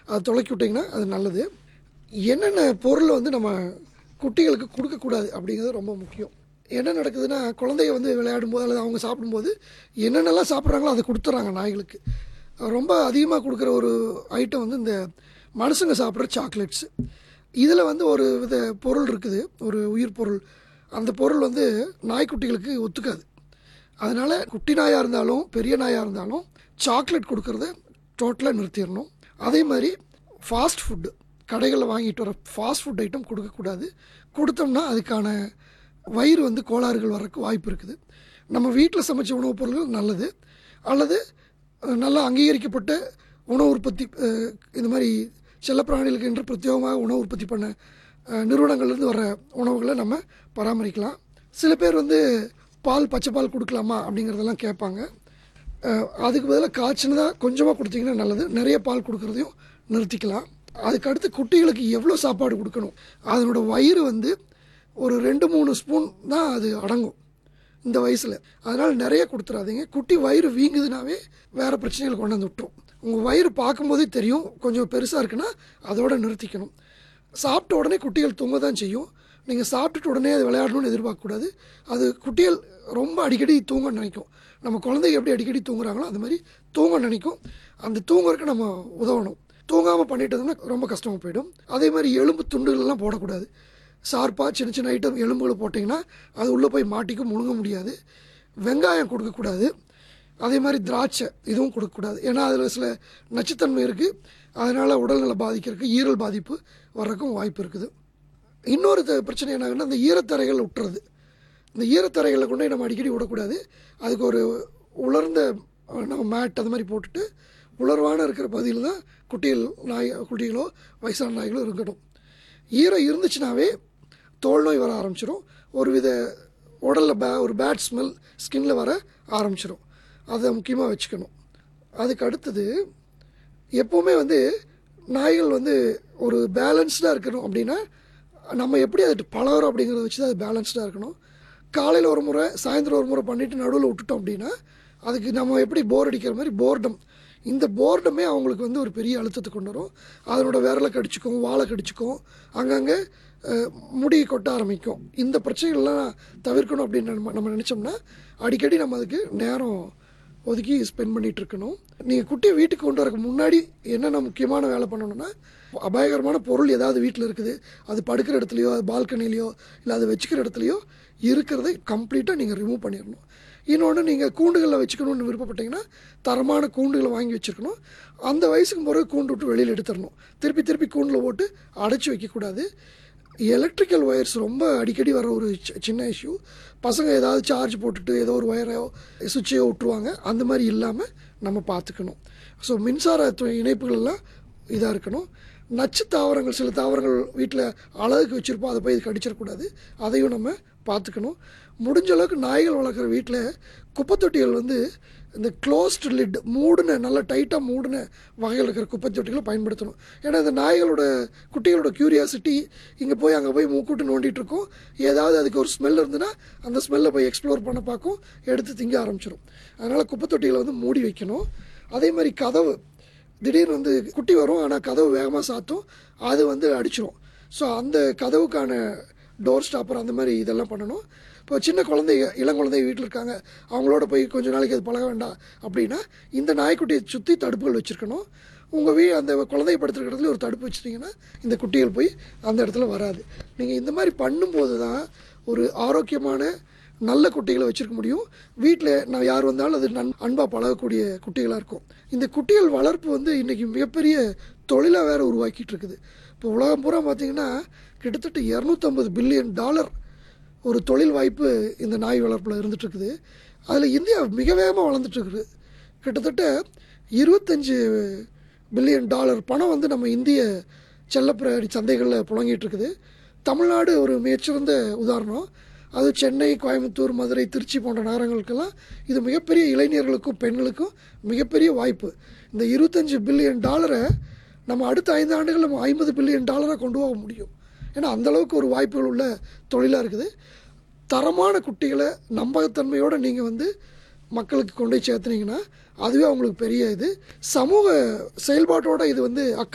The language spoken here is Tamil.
அதை துளக்கி விட்டிங்கன்னா அது நல்லது என்னென்ன பொருள் வந்து நம்ம குட்டிகளுக்கு கொடுக்கக்கூடாது அப்படிங்கிறது ரொம்ப முக்கியம் என்ன நடக்குதுன்னா குழந்தைய வந்து விளையாடும்போது அல்லது அவங்க சாப்பிடும்போது என்னென்னலாம் சாப்பிட்றாங்களோ அதை கொடுத்துட்றாங்க நாய்களுக்கு ரொம்ப அதிகமாக கொடுக்குற ஒரு ஐட்டம் வந்து இந்த மனுஷங்க சாப்பிட்ற சாக்லேட்ஸு இதில் வந்து ஒரு வித பொருள் இருக்குது ஒரு உயிர் பொருள் அந்த பொருள் வந்து நாய்க்குட்டிகளுக்கு ஒத்துக்காது அதனால் குட்டி நாயாக இருந்தாலும் பெரிய நாயாக இருந்தாலும் சாக்லேட் கொடுக்கறத டோட்டலாக நிறுத்திடணும் அதே மாதிரி ஃபாஸ்ட் ஃபுட்டு கடைகளில் வாங்கிட்டு வர ஃபாஸ்ட் ஃபுட் ஐட்டம் கொடுக்கக்கூடாது கொடுத்தோம்னா அதுக்கான வயிறு வந்து கோளாறுகள் வரக்கு வாய்ப்பு இருக்குது நம்ம வீட்டில் சமைச்ச உணவுப் பொருள்கள் நல்லது அல்லது அஹ், நல்லா அங்கீகரிக்கப்பட்ட உணவு உற்பத்தி அஹ், இந்த மாதிரி செல்லப்பிராணிகளுக்கு என்று பிரத்யேகமாக உணவு உற்பத்தி பண்ண அஹ், நிறுவனங்கள்லேருந்து வர உணவுகளை நம்ம பராமரிக்கலாம் சில பேர் வந்து பால் பச்சை பால் கொடுக்கலாமா அப்படிங்கிறதெல்லாம் கேட்பாங்க அஹ், அதுக்கு பதிலாக காய்ச்சினதாக கொஞ்சமாக கொடுத்தீங்கன்னா நல்லது நிறைய பால் கொடுக்குறதையும் நிறுத்திக்கலாம் அதுக்கு அடுத்து குட்டிகளுக்கு எவ்வளோ சாப்பாடு கொடுக்கணும் அதனோட வயிறு வந்து ஒரு ரெண்டு மூணு ஸ்பூன் தான் அது அடங்கும் இந்த வயசில் அதனால் நிறைய கொடுத்துறாதீங்க குட்டி வயிறு வீங்குதுனாவே வேறு பிரச்சனைகள் கொண்டு வந்து விட்டுரும் உங்கள் வயிறு பார்க்கும்போதே தெரியும் கொஞ்சம் பெருசாக இருக்குன்னா அதோட நிறுத்திக்கணும் சாப்பிட்ட உடனே குட்டிகள் தூங்க தான் செய்யும் நீங்கள் சாப்பிட்டுட்டு உடனே அது விளையாடணும்னு எதிர்பார்க்கக்கூடாது அது குட்டிகள் ரொம்ப அடிக்கடி தூங்க நினைக்கும் நம்ம குழந்தைங்க எப்படி அடிக்கடி தூங்குறாங்களோ அந்த மாதிரி தூங்க நினைக்கும் அந்த தூங்குறதுக்கு நம்ம உதவணும் தூங்காமல் பண்ணிட்டோம்னா ரொம்ப கஷ்டமாக போயிடும் அதே மாதிரி எலும்பு துண்டுகள்லாம் போடக்கூடாது ஷார்ப்பாக சின்ன சின்ன ஐட்டம் எலும்புகளை போட்டிங்கன்னா அது உள்ளே போய் மாட்டிக்கும் முழுங்க முடியாது வெங்காயம் கொடுக்கக்கூடாது அதே மாதிரி திராட்சை இதுவும் கொடுக்கக்கூடாது ஏன்னா அதில் சில நச்சுத்தன்மை இருக்குது அதனால் உடல்நல பாதிக்கிறதுக்கு ஈரல் பாதிப்பு வர்றதுக்கும் வாய்ப்பு இருக்குது இன்னொரு த- பிரச்சனை என்னாகுன்னா இந்த ஈரத்தரைகள் விட்டுறது இந்த ஈரத்தரைகளில் கொண்டு போய் நம்ம அடிக்கடி விடக்கூடாது அதுக்கு ஒரு உலர்ந்த அஹ், நம்ம மேட் அது மாதிரி போட்டுட்டு உலர்வான இருக்கிற பகுதியில் தான் குட்டிகள் நாய் குட்டிகளோ வயசான நாய்களோ இருக்கட்டும் ஈரம் இருந்துச்சுனாவே தோல் நோய் வர ஆரம்பிச்சிடும் ஒரு வித உடலில் பே ஒரு பேட் ஸ்மெல் ஸ்கின்ல வர ஆரம்பிச்சிடும் அதை முக்கியமாக வச்சுக்கணும் அதுக்கு அடுத்தது எப்போவுமே வந்து நாய்கள் வந்து ஒரு பேலன்ஸ்டாக இருக்கணும் அப்படின்னா நம்ம எப்படி அது பழகிறோம் அப்படிங்கிறத வச்சு தான் அது பேலன்ஸ்டாக இருக்கணும் காலையில் ஒரு முறை சாயந்தரம் ஒரு முறை பண்ணிவிட்டு நடுவில் விட்டுட்டோம் அப்படின்னா அதுக்கு நம்ம எப்படி போர் அடிக்கிற மாதிரி போர்டம் இந்த போர்டமே அவங்களுக்கு வந்து ஒரு பெரிய அழுத்தத்தை கொண்டு வரும் அதனோட விரலை கடிச்சிக்கும் வாழை கடிச்சிக்கும் அங்கங்கே அஹ், முடி கொட்ட ஆரம்பிக்கும் இந்த பிரச்சனைகள்லாம் தவிர்க்கணும் அப்படின்னு நம்ம நம்ம நினச்சோம்னா அடிக்கடி நம்ம அதுக்கு நேரம் ஒதுக்கி ஸ்பெண்ட் பண்ணிட்டு இருக்கணும் நீங்கள் குட்டியை வீட்டுக்கு கொண்டு வரக்கு முன்னாடி என்னென்ன முக்கியமான வேலை பண்ணணும்னா அபாயகரமான பொருள் ஏதாவது வீட்டில் இருக்குது அது படுக்கிற இடத்துலையோ அது பால்கனிலையோ இல்லை அது வச்சுக்கிற இடத்துலையோ இருக்கிறதை கம்ப்ளீட்டாக நீங்கள் ரிமூவ் பண்ணிடணும் இன்னொன்று நீங்கள் கூண்டுகளில் வச்சுக்கணும்னு விருப்பப்பட்டீங்கன்னா தரமான கூண்டுகளை வாங்கி வச்சுருக்கணும் அந்த வயசுக்கு பிறகு கூண்டு விட்டு வெளியில் எடுத்துடணும் திருப்பி திருப்பி கூண்டில் போட்டு அடைச்சி வைக்கக்கூடாது எலக்ட்ரிக்கல் ஒயர்ஸ் ரொம்ப அடிக்கடி வர ஒரு சி- சின்ன இஷ்யூ பசங்க ஏதாவது சார்ஜ் போட்டுட்டு ஏதோ ஒரு ஒயரையோ சுவிட்சையோ விட்டுருவாங்க அந்த மாதிரி இல்லாமல் நம்ம பார்த்துக்கணும் ஸோ மின்சார து- இணைப்புகள் எல்லாம் இதாக இருக்கணும் நச்சு தாவரங்கள் சில தாவரங்கள் வீட்டில் அழகுக்கு வச்சுருப்போம் அதை போய் இது கடிச்சிடக்கூடாது அதையும் நம்ம பார்த்துக்கணும் முடிஞ்ச அளவுக்கு நாய்கள் வளர்க்குற வீட்டில் குப்பைத்தொட்டிகள் வந்து இந்த க்ளோஸ்டு லிட் மூடின நல்லா டைட்டாக மூடின வகையில் இருக்கிற குப்பைத்தொட்டிகளை பயன்படுத்தணும் ஏன்னா இந்த நாய்களோட குட்டிகளோட க்யூரியாசிட்டி இங்கே போய் அங்கே போய் மூக்கூட்டு நோண்டிட்டு இருக்கும் ஏதாவது அதுக்கு ஒரு ஸ்மெல் இருந்துன்னா அந்த ஸ்மெல்லை போய் எக்ஸ்ப்ளோர் பண்ண பார்க்கும் எடுத்து திங்க ஆரம்பிச்சிடும் அதனால் குப்பைத்தொட்டிகளை வந்து மூடி வைக்கணும் அதே மாதிரி கதவு திடீர்னு வந்து குட்டி வரும் ஆனால் கதவு வேகமாக சாத்தும் அது வந்து அடிச்சிரும் ஸோ அந்த கதவுக்கான டோர் ஸ்டாப்பர் அந்த மாதிரி இதெல்லாம் பண்ணணும் இப்போ சின்ன குழந்தைங்க இளங்குழந்தை வீட்டில் இருக்காங்க அவங்களோட போய் கொஞ்ச நாளைக்கு அது பழக வேண்டாம் அப்படின்னா இந்த நாய்க்குட்டியை சுற்றி தடுப்புகள் வச்சுருக்கணும் உங்கள் வீ அந்த குழந்தைய படுத்துருக்க இடத்துல ஒரு தடுப்பு வச்சிட்டிங்கன்னா இந்த குட்டிகள் போய் அந்த இடத்துல வராது நீங்கள் இந்த மாதிரி பண்ணும்போது தான் ஒரு ஆரோக்கியமான நல்ல குட்டிகளை வச்சிருக்க முடியும் வீட்டில் நான் யார் வந்தாலும் அது நன் அன்பாக பழகக்கூடிய குட்டிகளாக இருக்கும் இந்த குட்டிகள் வளர்ப்பு வந்து இன்றைக்கி மிகப்பெரிய தொழிலாக வேற உருவாக்கிட்டு இருக்குது இப்போ உலகம் பூரா பார்த்தீங்கன்னா கிட்டத்தட்ட இரநூத்தம்பது பில்லியன் டாலர் ஒரு தொழில் வாய்ப்பு இந்த நாய் வளர்ப்பில் இருந்துட்டு இருக்குது அதில் இந்தியா மிக வேகமாக வளர்ந்துட்டு இருக்குது கிட்டத்தட்ட இருபத்தஞ்சு பில்லியன் டாலர் பணம் வந்து நம்ம இந்திய செல்லப்பிராணி சந்தைகளில் புழங்கிட்டு இருக்குது தமிழ்நாடு ஒரு மிகச்சிறந்த உதாரணம் அது சென்னை கோயம்புத்தூர் மதுரை திருச்சி போன்ற நகரங்களுக்கெல்லாம் இது மிகப்பெரிய இளைஞர்களுக்கும் பெண்களுக்கும் மிகப்பெரிய வாய்ப்பு இந்த இருபத்தஞ்சு பில்லியன் டாலரை நம்ம அடுத்த ஐந்து ஆண்டுகள் நம்ம ஐம்பது பில்லியன் டாலராக கொண்டு போக முடியும் ஏன்னா அந்த அளவுக்கு ஒரு வாய்ப்புகள் உள்ள தொழிலாக இருக்குது தரமான குட்டிகளை நம்பகத்தன்மையோடு நீங்கள் வந்து மக்களுக்கு கொண்டு போய் சேர்த்துனீங்கன்னா அதுவே அவங்களுக்கு பெரிய இது சமூக செயல்பாட்டோட இது வந்து அக்கறை